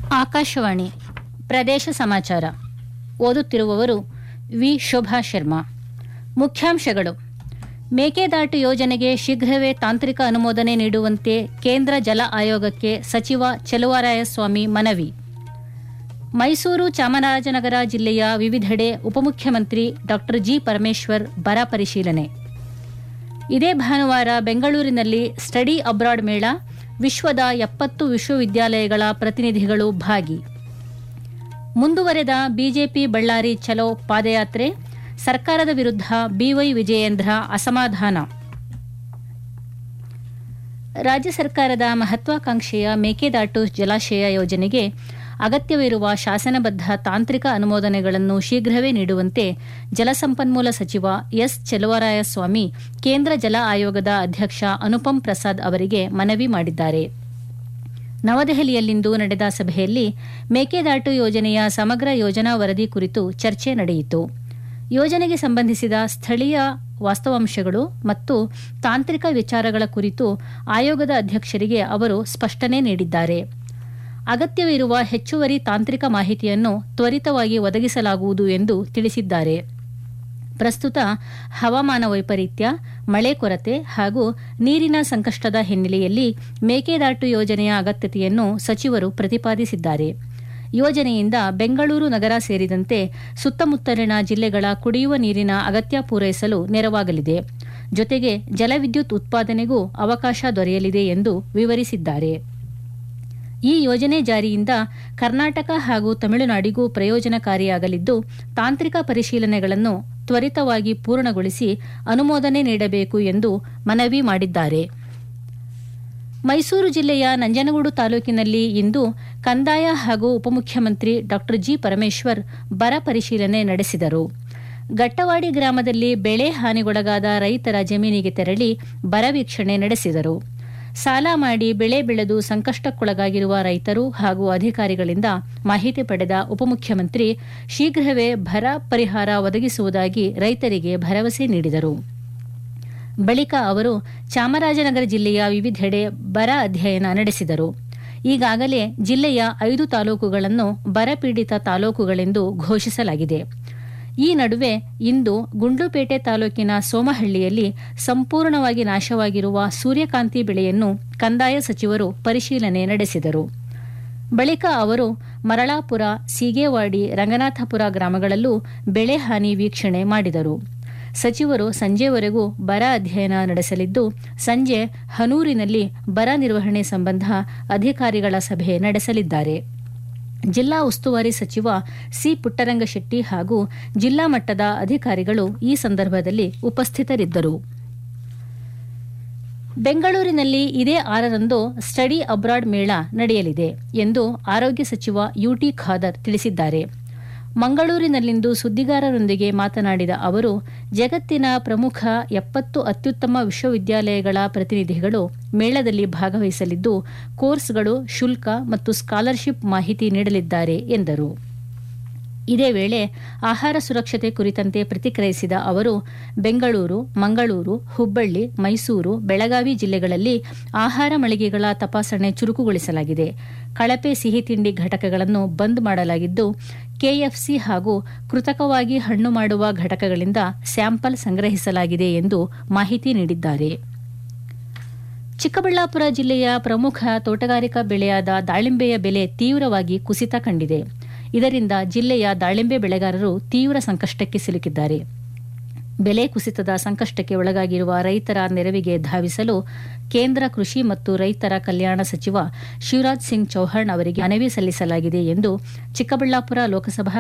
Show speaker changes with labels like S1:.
S1: ಆಕಾಶವಾಣಿ ಪ್ರದೇಶ ಸಮಾಚಾರ ಓದುತ್ತಿರುವವರು ವಿ ಶೋಭಾ ಶರ್ಮಾ ಮುಖ್ಯಾಂಶಗಳು ಮೇಕೆದಾಟು ಯೋಜನೆಗೆ ಶೀಘ್ರವೇ ತಾಂತ್ರಿಕ ಅನುಮೋದನೆ ನೀಡುವಂತೆ ಕೇಂದ್ರ ಜಲ ಆಯೋಗಕ್ಕೆ ಸಚಿವ ಚೆಲುವರಾಯಸ್ವಾಮಿ ಮನವಿ ಮೈಸೂರು ಚಾಮರಾಜನಗರ ಜಿಲ್ಲೆಯ ವಿವಿಧೆಡೆ ಉಪಮುಖ್ಯಮಂತ್ರಿ ಡಾ ಜಿ ಪರಮೇಶ್ವರ್ ಬರ ಪರಿಶೀಲನೆ ಇದೇ ಭಾನುವಾರ ಬೆಂಗಳೂರಿನಲ್ಲಿ ಸ್ಟಡಿ ಅಬ್ರಾಡ್ ಮೇಳ ವಿಶ್ವದ ಎಪ್ಪತ್ತು ವಿಶ್ವವಿದ್ಯಾಲಯಗಳ ಪ್ರತಿನಿಧಿಗಳು ಭಾಗಿ ಮುಂದುವರೆದ ಬಿಜೆಪಿ ಬಳ್ಳಾರಿ ಚಲೋ ಪಾದಯಾತ್ರೆ ಸರ್ಕಾರದ ವಿರುದ್ಧ ಬಿವೈ ವಿಜಯೇಂದ್ರ ಅಸಮಾಧಾನ ರಾಜ್ಯ ಸರ್ಕಾರದ ಮಹತ್ವಾಕಾಂಕ್ಷೆಯ ಮೇಕೆದಾಟು ಜಲಾಶಯ ಯೋಜನೆಗೆ ಅಗತ್ಯವಿರುವ ಶಾಸನಬದ್ಧ ತಾಂತ್ರಿಕ ಅನುಮೋದನೆಗಳನ್ನು ಶೀಘ್ರವೇ ನೀಡುವಂತೆ ಜಲಸಂಪನ್ಮೂಲ ಸಚಿವ ಎಸ್ ಚೆಲುವರಾಯಸ್ವಾಮಿ ಕೇಂದ್ರ ಜಲ ಆಯೋಗದ ಅಧ್ಯಕ್ಷ ಅನುಪಂ ಪ್ರಸಾದ್ ಅವರಿಗೆ ಮನವಿ ಮಾಡಿದ್ದಾರೆ ನವದೆಹಲಿಯಲ್ಲಿಂದು ನಡೆದ ಸಭೆಯಲ್ಲಿ ಮೇಕೆದಾಟು ಯೋಜನೆಯ ಸಮಗ್ರ ಯೋಜನಾ ವರದಿ ಕುರಿತು ಚರ್ಚೆ ನಡೆಯಿತು ಯೋಜನೆಗೆ ಸಂಬಂಧಿಸಿದ ಸ್ಥಳೀಯ ವಾಸ್ತವಾಂಶಗಳು ಮತ್ತು ತಾಂತ್ರಿಕ ವಿಚಾರಗಳ ಕುರಿತು ಆಯೋಗದ ಅಧ್ಯಕ್ಷರಿಗೆ ಅವರು ಸ್ಪಷ್ಟನೆ ನೀಡಿದ್ದಾರೆ ಅಗತ್ಯವಿರುವ ಹೆಚ್ಚುವರಿ ತಾಂತ್ರಿಕ ಮಾಹಿತಿಯನ್ನು ತ್ವರಿತವಾಗಿ ಒದಗಿಸಲಾಗುವುದು ಎಂದು ತಿಳಿಸಿದ್ದಾರೆ ಪ್ರಸ್ತುತ ಹವಾಮಾನ ವೈಪರೀತ್ಯ ಮಳೆ ಕೊರತೆ ಹಾಗೂ ನೀರಿನ ಸಂಕಷ್ಟದ ಹಿನ್ನೆಲೆಯಲ್ಲಿ ಮೇಕೆದಾಟು ಯೋಜನೆಯ ಅಗತ್ಯತೆಯನ್ನು ಸಚಿವರು ಪ್ರತಿಪಾದಿಸಿದ್ದಾರೆ ಯೋಜನೆಯಿಂದ ಬೆಂಗಳೂರು ನಗರ ಸೇರಿದಂತೆ ಸುತ್ತಮುತ್ತಲಿನ ಜಿಲ್ಲೆಗಳ ಕುಡಿಯುವ ನೀರಿನ ಅಗತ್ಯ ಪೂರೈಸಲು ನೆರವಾಗಲಿದೆ ಜೊತೆಗೆ ಜಲವಿದ್ಯುತ್ ಉತ್ಪಾದನೆಗೂ ಅವಕಾಶ ದೊರೆಯಲಿದೆ ಎಂದು ವಿವರಿಸಿದ್ದಾರೆ ಈ ಯೋಜನೆ ಜಾರಿಯಿಂದ ಕರ್ನಾಟಕ ಹಾಗೂ ತಮಿಳುನಾಡಿಗೂ ಪ್ರಯೋಜನಕಾರಿಯಾಗಲಿದ್ದು ತಾಂತ್ರಿಕ ಪರಿಶೀಲನೆಗಳನ್ನು ತ್ವರಿತವಾಗಿ ಪೂರ್ಣಗೊಳಿಸಿ ಅನುಮೋದನೆ ನೀಡಬೇಕು ಎಂದು ಮನವಿ ಮಾಡಿದ್ದಾರೆ ಮೈಸೂರು ಜಿಲ್ಲೆಯ ನಂಜನಗೂಡು ತಾಲೂಕಿನಲ್ಲಿ ಇಂದು ಕಂದಾಯ ಹಾಗೂ ಉಪಮುಖ್ಯಮಂತ್ರಿ ಡಾ ಜಿ ಪರಮೇಶ್ವರ್ ಬರ ಪರಿಶೀಲನೆ ನಡೆಸಿದರು ಗಟ್ಟವಾಡಿ ಗ್ರಾಮದಲ್ಲಿ ಬೆಳೆ ಹಾನಿಗೊಳಗಾದ ರೈತರ ಜಮೀನಿಗೆ ತೆರಳಿ ಬರ ವೀಕ್ಷಣೆ ನಡೆಸಿದರು ಸಾಲ ಮಾಡಿ ಬೆಳೆ ಬೆಳೆದು ಸಂಕಷ್ಟಕ್ಕೊಳಗಾಗಿರುವ ರೈತರು ಹಾಗೂ ಅಧಿಕಾರಿಗಳಿಂದ ಮಾಹಿತಿ ಪಡೆದ ಉಪಮುಖ್ಯಮಂತ್ರಿ ಶೀಘ್ರವೇ ಬರ ಪರಿಹಾರ ಒದಗಿಸುವುದಾಗಿ ರೈತರಿಗೆ ಭರವಸೆ ನೀಡಿದರು ಬಳಿಕ ಅವರು ಚಾಮರಾಜನಗರ ಜಿಲ್ಲೆಯ ವಿವಿಧೆಡೆ ಬರ ಅಧ್ಯಯನ ನಡೆಸಿದರು ಈಗಾಗಲೇ ಜಿಲ್ಲೆಯ ಐದು ತಾಲೂಕುಗಳನ್ನು ಬರಪೀಡಿತ ತಾಲೂಕುಗಳೆಂದು ಘೋಷಿಸಲಾಗಿದೆ ಈ ನಡುವೆ ಇಂದು ಗುಂಡ್ಲುಪೇಟೆ ತಾಲೂಕಿನ ಸೋಮಹಳ್ಳಿಯಲ್ಲಿ ಸಂಪೂರ್ಣವಾಗಿ ನಾಶವಾಗಿರುವ ಸೂರ್ಯಕಾಂತಿ ಬೆಳೆಯನ್ನು ಕಂದಾಯ ಸಚಿವರು ಪರಿಶೀಲನೆ ನಡೆಸಿದರು ಬಳಿಕ ಅವರು ಮರಳಾಪುರ ಸೀಗೇವಾಡಿ ರಂಗನಾಥಪುರ ಗ್ರಾಮಗಳಲ್ಲೂ ಬೆಳೆ ಹಾನಿ ವೀಕ್ಷಣೆ ಮಾಡಿದರು ಸಚಿವರು ಸಂಜೆವರೆಗೂ ಬರ ಅಧ್ಯಯನ ನಡೆಸಲಿದ್ದು ಸಂಜೆ ಹನೂರಿನಲ್ಲಿ ಬರ ನಿರ್ವಹಣೆ ಸಂಬಂಧ ಅಧಿಕಾರಿಗಳ ಸಭೆ ನಡೆಸಲಿದ್ದಾರೆ ಜಿಲ್ಲಾ ಉಸ್ತುವಾರಿ ಸಚಿವ ಸಿ ಪುಟ್ಟರಂಗಶೆಟ್ಟಿ ಹಾಗೂ ಜಿಲ್ಲಾ ಮಟ್ಟದ ಅಧಿಕಾರಿಗಳು ಈ ಸಂದರ್ಭದಲ್ಲಿ ಉಪಸ್ಥಿತರಿದ್ದರು ಬೆಂಗಳೂರಿನಲ್ಲಿ ಇದೇ ಆರರಂದು ಸ್ಟಡಿ ಅಬ್ರಾಡ್ ಮೇಳ ನಡೆಯಲಿದೆ ಎಂದು ಆರೋಗ್ಯ ಸಚಿವ ಯುಟಿ ಖಾದರ್ ತಿಳಿಸಿದ್ದಾರೆ ಮಂಗಳೂರಿನಲ್ಲಿಂದು ಸುದ್ದಿಗಾರರೊಂದಿಗೆ ಮಾತನಾಡಿದ ಅವರು ಜಗತ್ತಿನ ಪ್ರಮುಖ ಎಪ್ಪತ್ತು ಅತ್ಯುತ್ತಮ ವಿಶ್ವವಿದ್ಯಾಲಯಗಳ ಪ್ರತಿನಿಧಿಗಳು ಮೇಳದಲ್ಲಿ ಭಾಗವಹಿಸಲಿದ್ದು ಕೋರ್ಸ್ಗಳು ಶುಲ್ಕ ಮತ್ತು ಸ್ಕಾಲರ್ಶಿಪ್ ಮಾಹಿತಿ ನೀಡಲಿದ್ದಾರೆ ಎಂದರು ಇದೇ ವೇಳೆ ಆಹಾರ ಸುರಕ್ಷತೆ ಕುರಿತಂತೆ ಪ್ರತಿಕ್ರಿಯಿಸಿದ ಅವರು ಬೆಂಗಳೂರು ಮಂಗಳೂರು ಹುಬ್ಬಳ್ಳಿ ಮೈಸೂರು ಬೆಳಗಾವಿ ಜಿಲ್ಲೆಗಳಲ್ಲಿ ಆಹಾರ ಮಳಿಗೆಗಳ ತಪಾಸಣೆ ಚುರುಕುಗೊಳಿಸಲಾಗಿದೆ ಕಳಪೆ ಸಿಹಿ ತಿಂಡಿ ಘಟಕಗಳನ್ನು ಬಂದ್ ಮಾಡಲಾಗಿದ್ದು ಕೆಎಫ್ಸಿ ಹಾಗೂ ಕೃತಕವಾಗಿ ಹಣ್ಣು ಮಾಡುವ ಘಟಕಗಳಿಂದ ಸ್ಯಾಂಪಲ್ ಸಂಗ್ರಹಿಸಲಾಗಿದೆ ಎಂದು ಮಾಹಿತಿ ನೀಡಿದ್ದಾರೆ ಚಿಕ್ಕಬಳ್ಳಾಪುರ ಜಿಲ್ಲೆಯ ಪ್ರಮುಖ ತೋಟಗಾರಿಕಾ ಬೆಳೆಯಾದ ದಾಳಿಂಬೆಯ ಬೆಲೆ ತೀವ್ರವಾಗಿ ಕುಸಿತ ಕಂಡಿದೆ ಇದರಿಂದ ಜಿಲ್ಲೆಯ ದಾಳಿಂಬೆ ಬೆಳೆಗಾರರು ತೀವ್ರ ಸಂಕಷ್ಟಕ್ಕೆ ಸಿಲುಕಿದ್ದಾರೆ ಬೆಲೆ ಕುಸಿತದ ಸಂಕಷ್ಟಕ್ಕೆ ಒಳಗಾಗಿರುವ ರೈತರ ನೆರವಿಗೆ ಧಾವಿಸಲು ಕೇಂದ್ರ ಕೃಷಿ ಮತ್ತು ರೈತರ ಕಲ್ಯಾಣ ಸಚಿವ ಶಿವರಾಜ್ ಸಿಂಗ್ ಚೌಹಾಣ್ ಅವರಿಗೆ ಮನವಿ ಸಲ್ಲಿಸಲಾಗಿದೆ ಎಂದು ಚಿಕ್ಕಬಳ್ಳಾಪುರ ಲೋಕಸಭಾ